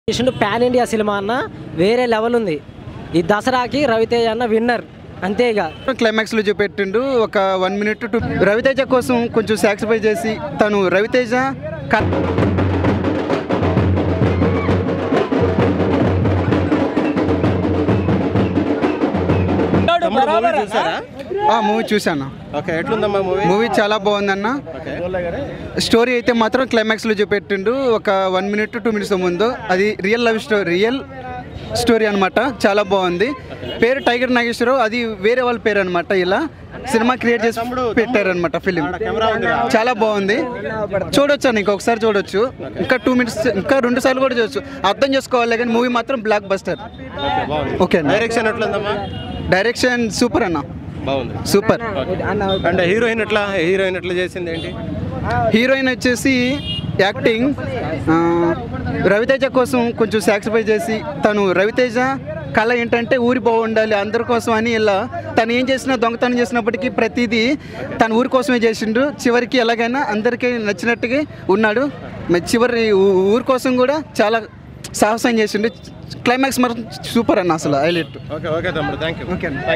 చేసిండు pan India cinema అన్న వేరే లెవెల్ ఉంది ఈ దసరాకి రవితేజ అన్న విన్నర్ అంతే ఇక క్లైమాక్స్ లో చూపెట్టిండు ఒక వన్ మినిట్ టూ రవితేజ కోసం కొంచెం సాక్రిఫై చేసి తను రవితేజ క- తమ్ముడు మూవీ చూసారా ఆ మూవీ చూశాను ఓకే ఎట్లుందమ్మా మూవీ మూవీ చాలా బాగుందన్న స్టోరీ అయితే మాత్రం క్లైమాక్స్ లో చూపెట్టిండు ఒక వన్ మినిట్ టూ మినిట్స్ ముందు అది real love story real story అనమాట చాలా బాగుంది పేరు టైగర్ నాగేశ్వరరావు అది వేరే వాళ్ళ పేరు అనమాట ఇలా సినిమా క్రియేట్ చేసి పెట్టారనమాట ఫిలిం కెమెరా ఉందిరా చాలా బాగుంది చూడొచ్చు అన్న ఇంకొకసారి చూడొచ్చు ఇంకా టూ మినిట్స్ ఇంకా రెండు సార్లు కూడా చూడొచ్చు అర్థం చేసుకోవాలి కానీ మూవీ మాత్రం బ్లాక్ బస్టర్ ఓకే బాగుంది ఓకే అన్న డైరెక్షన్ ఎట్లుందమ్మా డైరెక్షన్ సూపర్ అన్న బాగుంది సూపర్ అంటే హీరోయిన్ ఎట్లా హీరోయిన్ ఎట్లా చేసింది ఏంటి హీరోయిన్ వచ్చేసి యాక్టింగ్ ఆ, రవితేజ కోసం కొంచెం సాక్రిఫై చేసి తను రవితేజ కళ ఏంటంటే ఊరి బాగుండాలి అందరి కోసం అని ఇలా తను ఏం చేసినా దొంగతనం చేసినప్పటికీ ప్రతిదీ తన ఊరి కోసమే చేసిండు చివరికి ఎలాగైనా అందరికీ నచ్చినట్టుగా ఉన్నాడు మరి చివరి ఊ- ఊరి కోసం కూడా చాలా సాహసం చేసిండు క్లైమాక్స్ మాత్రం సూపర్ అన్న అసలు హైలైట్ ఓకే ఓకే తమ్ముడు థ్యాంక్ యూ ఓకే అన్న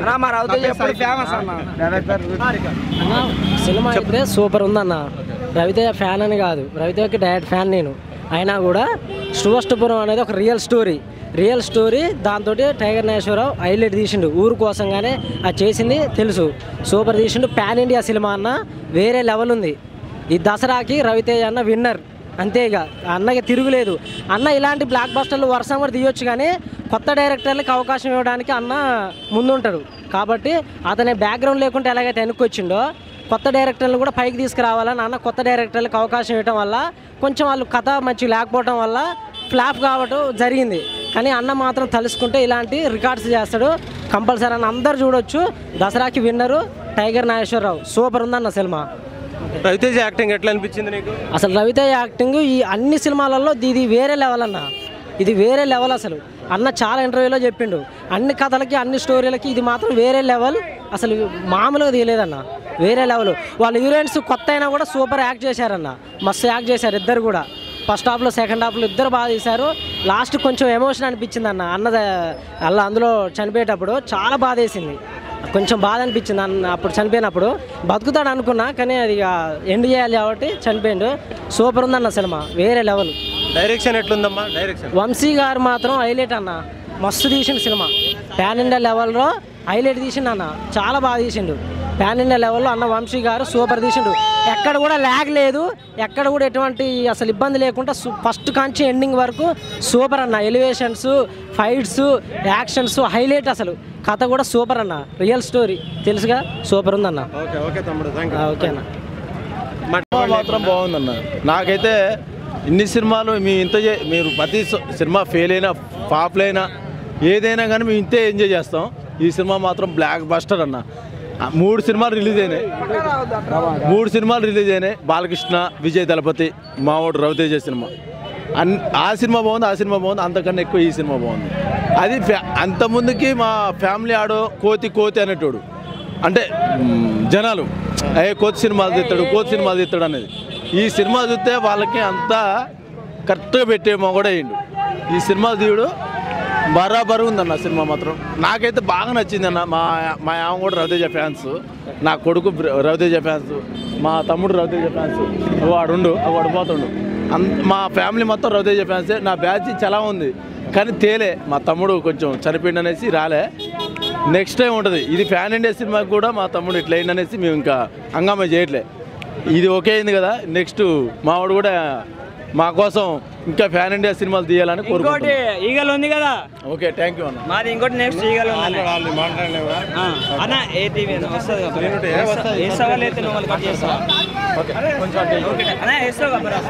అన్న సినిమా అయితే సూపర్ ఉందన్న రవితేజ ఫ్యాన్ అని కాదు రవితేజకి డైరెక్ట్ ఫ్యాన్ నేను అయినా కూడా శ్రీవష్టపురం అనేది ఒక రియల్ స్టోరీ రియల్ స్టోరీ దాంతో టైగర్ నాగేశ్వరరావు హైలైట్ తీసిండు ఊరు కోసంగానే అది చేసింది తెలుసు సూపర్ తీసిండు పాన్ ఇండియా సినిమా అన్న వేరే లెవెల్ ఉంది ఈ దసరాకి రవితేజ అన్న విన్నర్ అంతే ఇక అన్నకి తిరుగులేదు అన్న ఇలాంటి బ్లాక్ బస్టర్లు వర్షం కూడా తీయొచ్చు కానీ కొత్త డైరెక్టర్లకు అవకాశం ఇవ్వడానికి అన్న ముందుంటాడు కాబట్టి అతని బ్యాక్గ్రౌండ్ లేకుంటే ఎలాగైతే వెనుక్కొచ్చిండో కొత్త డైరెక్టర్లు కూడా పైకి తీసుకురావాలని అన్న కొత్త డైరెక్టర్లకు అవకాశం ఇవ్వడం వల్ల కొంచెం వాళ్ళు కథ మంచి లేకపోవడం వల్ల ఫ్లాప్ కావడం జరిగింది కానీ అన్న మాత్రం తలుసుకుంటే ఇలాంటి రికార్డ్స్ చేస్తాడు కంపల్సరీ అన్న అందరు చూడొచ్చు దసరాకి విన్నరు టైగర్ నాగేశ్వరరావు సూపర్ ఉందన్న సినిమా రవితేజ యాక్టింగ్ ఎట్లా అనిపించింది నీకు అసలు రవితేజ యాక్టింగ్ ఈ అన్ని సినిమాలలో ఇది వేరే లెవెల్ అన్న ఇది వేరే లెవెల్ అసలు అన్న చాలా ఇంటర్వ్యూలో చెప్పిండు అన్ని కథలకి అన్ని స్టోరీలకి ఇది మాత్రం వేరే లెవెల్ అసలు మామూలుగా తీయలేదన్న వేరే లెవెల్ వాళ్ళ హీరోయిన్స్ కొత్త అయినా కూడా సూపర్ యాక్ట్ చేశారన్న మస్తు యాక్ట్ చేశారు ఇద్దరు కూడా ఫస్ట్ హాఫ్లో సెకండ్ హాఫ్లో ఇద్దరు బాగా తీశారు లాస్ట్ కొంచెం ఎమోషన్ అనిపించింది అన్న అన్న అలా అందులో చనిపోయేటప్పుడు చాలా బాధ వేసింది కొంచెం బాధ అనిపించింది అన్న అప్పుడు చనిపోయినప్పుడు బతుకుతాడు అనుకున్నా కానీ అది ఇక ఎండ్ చేయాలి కాబట్టి చనిపోయిండు సూపర్ ఉందన్న సినిమా వేరే లెవెల్ డైరెక్షన్ ఎట్లుందమ్మా డైరెక్షన్ వంశీ గారు మాత్రం హైలైట్ అన్న మస్తు తీసిండు సినిమా పాన్ ఇండియా లెవెల్లో హైలైట్ తీసిండు అన్న చాలా బాగా తీసిండు పాన్ ఇండియా లెవెల్లో అన్న వంశీ గారు సూపర్ తీసిండు ఎక్కడ కూడా ల్యాగ్ లేదు ఎక్కడ కూడా ఎటువంటి అసలు ఇబ్బంది లేకుండా ఫస్ట్ కాంచి ఎండింగ్ వరకు సూపర్ అన్న ఎలివేషన్స్ ఫైట్స్ యాక్షన్స్ హైలైట్ అసలు కథ కూడా సూపర్ అన్న రియల్ స్టోరీ తెలుసుగా సూపర్ ఉందన్న ఓకే ఓకే తమ్ముడు థ్యాంక్ ఆ, ఓకే అన్న సినిమా మాత్రం బాగుందన్న నాకైతే ఇన్ని సినిమాలు మీ ఇంత చే- మీరు ప్రతి స- సినిమా ఫెయిల్ అయినా ఫ్లాప్ అయినా ఏదైనా కానీ మేము ఇంతే ఎంజాయ్ చేస్తాం ఈ సినిమా మాత్రం బ్లాక్ బస్టర్ అన్న ఆ మూడు సినిమాలు రిలీజ్ అయినాయి మూడు సినిమాలు రిలీజ్ అయినాయి బాలకృష్ణ విజయ్ దళపతి మావాడు రవితేజ సినిమా అన్ ఆ సినిమా బాగుంది ఆ సినిమా బాగుంది అంతకన్నా ఎక్కువ ఈ సినిమా బాగుంది అది ఫ్యా- అంత ముందుకి మా ఫ్యామిలీ ఆడో కోతి కోతి అనేటోడు అంటే మ్, జనాలు ఏ కోతి సినిమాలు తీస్తాడు కోతి సినిమాలు తీస్తాడు అనేది ఈ సినిమా చూస్తే వాళ్ళకి అంతా కరెక్ట్గా పెట్టేమో కూడా అయ్యిండు ఈ సినిమా తీయుడు బరాబరు ఉందన్న సినిమా మాత్రం నాకైతే బాగా నచ్చింది అన్న మా మా ఆమె కూడా రవితేజ ఫ్యాన్స్ నా కొడుకు బ్ర- రవితేజ ఫ్యాన్స్ మా తమ్ముడు రవితేజ ఫ్యాన్స్ వాడుండు వాడు పోతుండు అన్ మా ఫ్యామిలీ మొత్తం రవితేజ ఫ్యాన్సే నా బ్యాచ్ చాలా ఉంది కానీ తేలే మా తమ్ముడు కొంచెం చనిపోయింది అనేసి రాలే నెక్స్ట్ టైం ఉంటుంది ఇది ఫ్యాన్ ఇండియా సినిమాకి కూడా మా తమ్ముడు ఇట్లా అయింది అనేసి మేము ఇంకా హంగామా చేయట్లే ఇది ఓకే అయింది కదా నెక్స్ట్ మావాడు కూడా మా కోసం ఇంకా ఫ్యాన్ ఇండియా సినిమాలు తీయాలని ఇంకోటి కోరుకుంటున్నాం ఈగలు ఉంది కదా ఓకే థ్యాంక్ యూ అన్న మాది ఇంకోటి నెక్స్ట్ ఈగలు ఉంది వాళ్ళు మాట్లాడలేవా ఆ, అన్న ఏ టీవీ వస్తుంది కదా నేనుంటే ఏ వస్తది? వేస్తావా లేకపోతే నువ్వు వాళ్ళు కట్ చేస్తావా ఓకే అన్న వేస్తావు కదా మరి.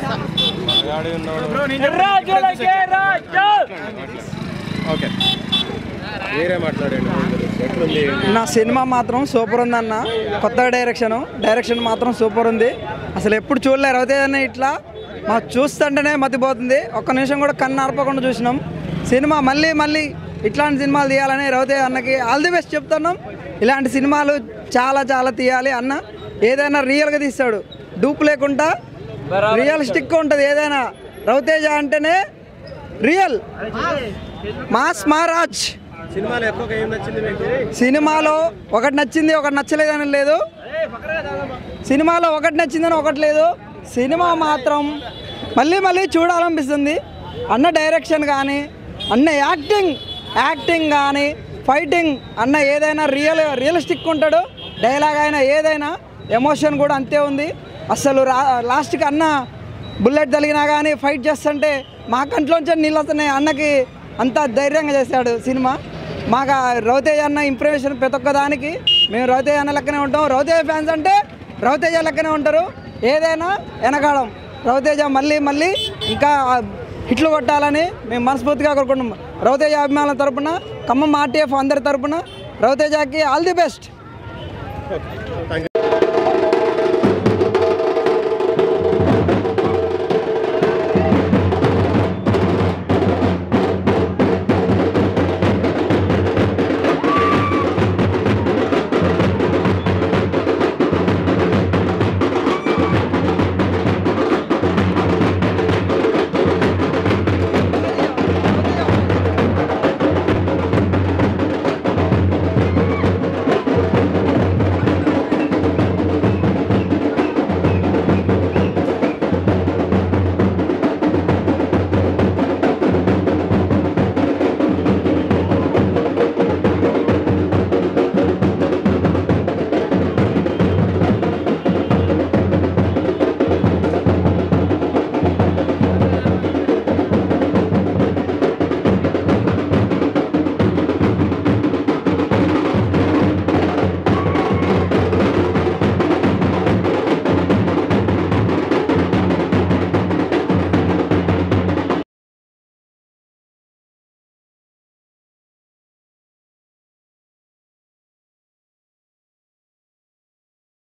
ఓకే మీరే మాట్లాడండి ఎట్లుంది నా సినిమా మాత్రం సూపర్ ఉందన్న కొత్త డైరెక్షన్ డైరెక్షన్ మాత్రం సూపర్ ఉంది అసలు ఎప్పుడు చూడలేరు అవుతాయన్న ఇట్లా మా చూస్తుంటేనే మతిపోతుంది ఒక్క నిమిషం కూడా కన్ను ఆర్పకుండా చూసినాం సినిమా మళ్ళీ మళ్ళీ ఇట్లాంటి సినిమాలు తీయాలని రవితేజ అన్నకి ఆల్ ది బెస్ట్ చెప్తున్నాం ఇలాంటి సినిమాలు చాలా చాలా తీయాలి అన్న ఏదైనా రియల్గా తీస్తాడు డూప్ లేకుండా రియలిస్టిక్గా ఉంటుంది ఏదైనా రవితేజ అంటేనే రియల్ మాస్ మహారాజ్ సినిమాలో ఎక్కువగా ఏం నచ్చింది మీకు సినిమాలో ఒకటి నచ్చింది ఒకటి నచ్చలేదని లేదు సినిమాలో ఒకటి నచ్చిందని ఒకటి లేదు సినిమా మాత్రం మళ్ళీ మళ్ళీ చూడాలనిపిస్తుంది అన్న డైరెక్షన్ కానీ అన్న యాక్టింగ్ యాక్టింగ్ కానీ ఫైటింగ్ అన్న ఏదైనా రియల్ రియలిస్టిక్ ఉంటాడు డైలాగ్ అయినా ఏదైనా ఎమోషన్ కూడా అంతే ఉంది అసలు రా లాస్ట్కి అన్న బుల్లెట్ తగిలినా కానీ ఫైట్ చేస్తుంటే మా కంట్లోంచి నీళ్ళు వస్తున్నాయి అన్నకి అంత ధైర్యంగా చేశాడు సినిమా మాకు ఆ రవితేజ అన్న ఇంప్రెషన్ ప్రతి ఒక్క దానికి మేము రవితేజ అన్న లెక్కనే ఉంటాం రవితేజ ఫ్యాన్స్ అంటే రవితేజ లెక్కనే ఉంటారు ఏదైనా వెనకాడం రవితేజ మళ్ళీ మళ్ళీ ఇంకా హిట్లు కొట్టాలని మేము మనస్ఫూర్తిగా కోరుకుంటున్నాం రవితేజ అభిమానుల తరపున ఖమ్మం ఆర్టీఎఫ్ అందరి తరపున రవితేజకి ఆల్ ది బెస్ట్